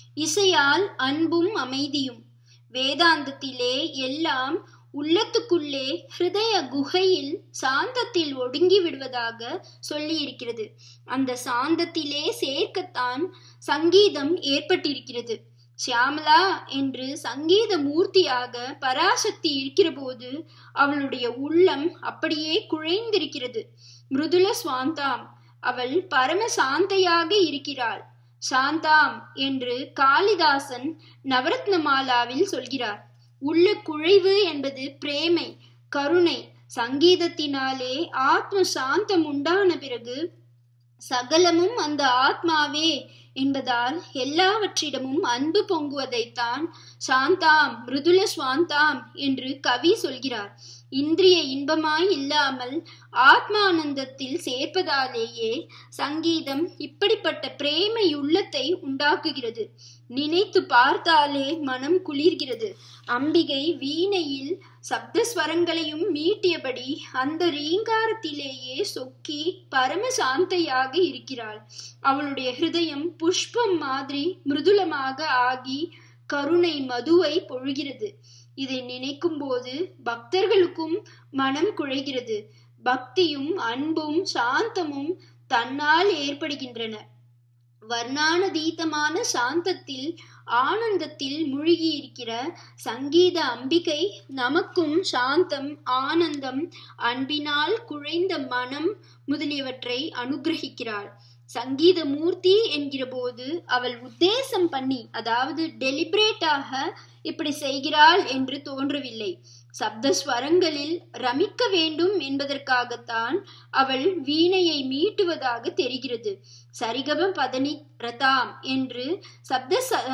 இசையால் அன்பும் அமைதியும் வேதாந்தத்திலே எல்லாம் உள்ளத்துக்குள்ளே ஹிருதய குகையில் சாந்தத்தில் ஒடுங்கி விடுவதாக சொல்லியிருக்கிறது அந்த சாந்தத்திலே சேர்க்கத்தான் சங்கீதம் ஏற்பட்டிருக்கிறது சியாமலா என்று சங்கீத மூர்த்தியாக பராசக்தி இருக்கிறபோது அவளுடைய உள்ளம் அப்படியே குழைந்திருக்கிறது மிருதுல சுவாந்தாம் அவள் பரம சாந்தையாக இருக்கிறாள் சாந்தாம் என்று காளிதாசன் நவரத்னமாலாவில் சொல்கிறார் உள்ள குழைவு என்பது பிரேமை கருணை சங்கீதத்தினாலே ஆத்ம சாந்தம் உண்டான பிறகு சகலமும் அந்த ஆத்மாவே என்பதால் எல்லாவற்றிடமும் அன்பு பொங்குவதைத்தான் சாந்தாம் மிருதுல சுவாந்தாம் என்று கவி சொல்கிறார் இந்திரிய இன்பமாய் இல்லாமல் ஆத்மானந்தத்தில் சேர்ப்பதாலேயே சங்கீதம் இப்படிப்பட்ட பிரேமை உள்ளத்தை உண்டாக்குகிறது நினைத்து பார்த்தாலே மனம் குளிர்கிறது அம்பிகை வீணையில் சப்தஸ்வரங்களையும் மீட்டியபடி அந்த ரீங்காரத்திலேயே சொக்கி பரம சாந்தையாக இருக்கிறாள் அவளுடைய ஹிருதயம் புஷ்பம் மாதிரி மிருதுலமாக ஆகி கருணை மதுவை பொழுகிறது இதை நினைக்கும் போது பக்தர்களுக்கும் மனம் குழைகிறது பக்தியும் அன்பும் சாந்தமும் தன்னால் ஏற்படுகின்றன வர்ணானதீதமான சாந்தத்தில் ஆனந்தத்தில் மூழ்கி இருக்கிற சங்கீத அம்பிகை நமக்கும் சாந்தம் ஆனந்தம் அன்பினால் குழைந்த மனம் முதலியவற்றை அனுகிரகிக்கிறாள் சங்கீத மூர்த்தி என்கிற போது அவள் உத்தேசம் பண்ணி அதாவது டெலிபரேட்டாக இப்படி செய்கிறாள் என்று தோன்றவில்லை சப்தஸ்வரங்களில் ரமிக்க வேண்டும் என்பதற்காகத்தான் அவள் வீணையை மீட்டுவதாக தெரிகிறது சரிகப பதனி ரதாம் என்று சப்த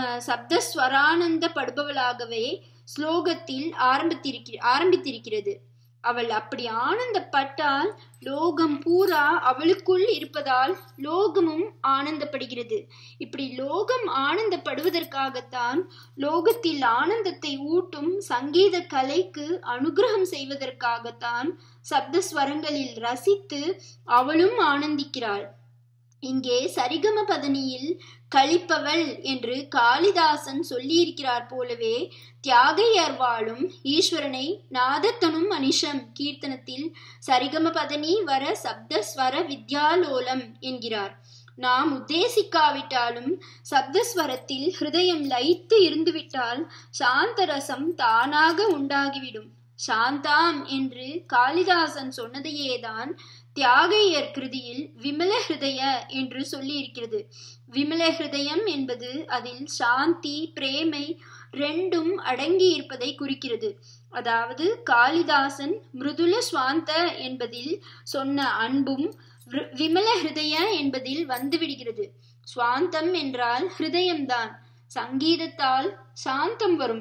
சப்தஸ்வரானந்தப்படுபவளாகவே ஸ்லோகத்தில் ஆரம்பித்திருக்க ஆரம்பித்திருக்கிறது அவள் அப்படி ஆனந்தப்பட்டால் லோகம் பூரா அவளுக்குள் இருப்பதால் லோகமும் ஆனந்தப்படுகிறது இப்படி லோகம் ஆனந்தப்படுவதற்காகத்தான் லோகத்தில் ஆனந்தத்தை ஊட்டும் சங்கீத கலைக்கு அனுகிரகம் செய்வதற்காகத்தான் சப்தஸ்வரங்களில் ரசித்து அவளும் ஆனந்திக்கிறாள் இங்கே சரிகம பதனியில் கழிப்பவள் என்று காளிதாசன் சொல்லியிருக்கிறார் போலவே தியாகையர் வாழும் ஈஸ்வரனை நாதத்தனும் அனிஷம் கீர்த்தனத்தில் சரிகம பதனி வர சப்த ஸ்வர வித்யாலோலம் என்கிறார் நாம் உத்தேசிக்காவிட்டாலும் சப்தஸ்வரத்தில் ஹிருதயம் லயித்து இருந்துவிட்டால் சாந்த ரசம் தானாக உண்டாகிவிடும் சாந்தாம் என்று காளிதாசன் சொன்னதையேதான் தியாகையர் கிருதியில் விமல ஹிருதய என்று சொல்லியிருக்கிறது விமல ஹிருதயம் என்பது அதில் சாந்தி பிரேமை ரெண்டும் அடங்கி இருப்பதை குறிக்கிறது அதாவது காளிதாசன் மிருதுல சுவாந்த என்பதில் சொன்ன அன்பும் விமல ஹிருதய என்பதில் வந்துவிடுகிறது சுவாந்தம் என்றால் ஹிருதயம்தான் சங்கீதத்தால் சாந்தம் வரும்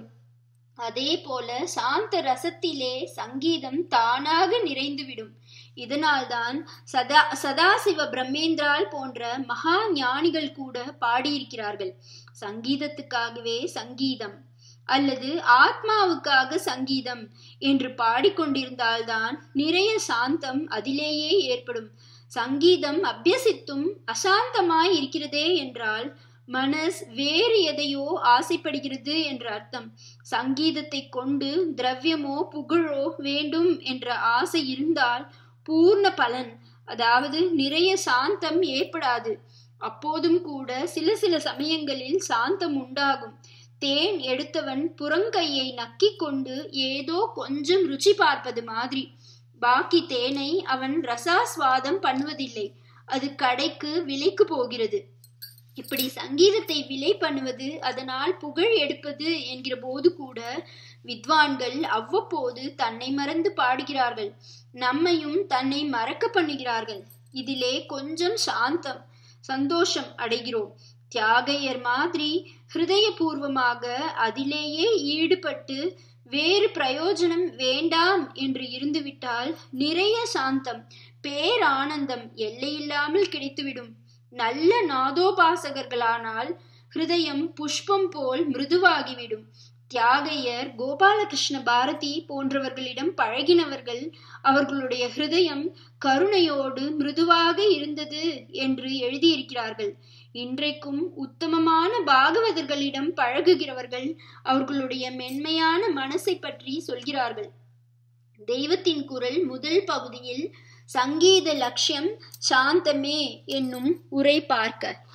அதே போல சாந்த ரசத்திலே சங்கீதம் தானாக நிறைந்துவிடும் இதனால்தான் சதா சதாசிவ பிரம்மேந்திரால் போன்ற மகா ஞானிகள் கூட பாடியிருக்கிறார்கள் சங்கீதத்துக்காகவே சங்கீதம் அல்லது ஆத்மாவுக்காக சங்கீதம் என்று பாடிக்கொண்டிருந்தால்தான் நிறைய சாந்தம் அதிலேயே ஏற்படும் சங்கீதம் அபியசித்தும் அசாந்தமாய் இருக்கிறதே என்றால் மனஸ் வேறு எதையோ ஆசைப்படுகிறது என்ற அர்த்தம் சங்கீதத்தை கொண்டு திரவியமோ புகழோ வேண்டும் என்ற ஆசை இருந்தால் பூர்ண பலன் அதாவது நிறைய சாந்தம் ஏற்படாது அப்போதும் கூட சில சில சமயங்களில் சாந்தம் உண்டாகும் தேன் எடுத்தவன் புறங்கையை நக்கி கொண்டு ஏதோ கொஞ்சம் ருச்சி பார்ப்பது மாதிரி பாக்கி தேனை அவன் ரசாஸ்வாதம் பண்ணுவதில்லை அது கடைக்கு விலைக்கு போகிறது இப்படி சங்கீதத்தை விலை பண்ணுவது அதனால் புகழ் எடுப்பது என்கிற போது கூட வித்வான்கள் அவ்வப்போது தன்னை மறந்து பாடுகிறார்கள் நம்மையும் தன்னை மறக்க பண்ணுகிறார்கள் இதிலே கொஞ்சம் சாந்தம் சந்தோஷம் அடைகிறோம் தியாகையர் மாதிரி ஹிருதயபூர்வமாக அதிலேயே ஈடுபட்டு வேறு பிரயோஜனம் வேண்டாம் என்று இருந்துவிட்டால் நிறைய சாந்தம் பேரானந்தம் எல்லையில்லாமல் கிடைத்துவிடும் நல்ல நாதோபாசகர்களானால் ஹிருதயம் புஷ்பம் போல் மிருதுவாகிவிடும் தியாகையர் கோபாலகிருஷ்ண பாரதி போன்றவர்களிடம் பழகினவர்கள் அவர்களுடைய ஹிருதயம் கருணையோடு மிருதுவாக இருந்தது என்று எழுதியிருக்கிறார்கள் இன்றைக்கும் உத்தமமான பாகவதர்களிடம் பழகுகிறவர்கள் அவர்களுடைய மென்மையான மனசை பற்றி சொல்கிறார்கள் தெய்வத்தின் குரல் முதல் பகுதியில் சங்கீத லட்சியம் சாந்தமே என்னும் உரை பார்க்க